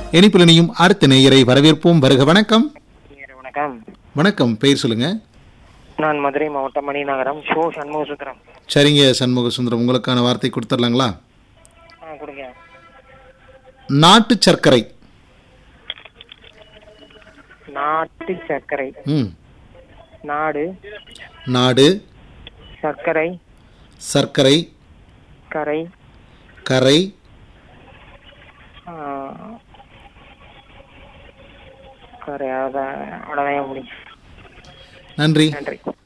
இனிப்பில் இணையும் அடுத்த நேயரை வரவேற்போம் வருக வணக்கம் வணக்கம் வணக்கம் பெயர் சொல்லுங்க நான் மதுரை மாவட்டம் மணிநகரம் ஷோ சண்முக சுந்தரம் சரிங்க சண்முக சுந்தரம் உங்களுக்கான வார்த்தை கொடுத்துடலாங்களா ஆ கொடுங்க நாட்டு சர்க்கரை நாட்டு சர்க்கரை ம் நாடு நாடு சர்க்கரை சர்க்கரை கரை கரை ஆ, கரை அவ்வளோதான் அவ்வளோதான் முடியும் நன்றி நன்றி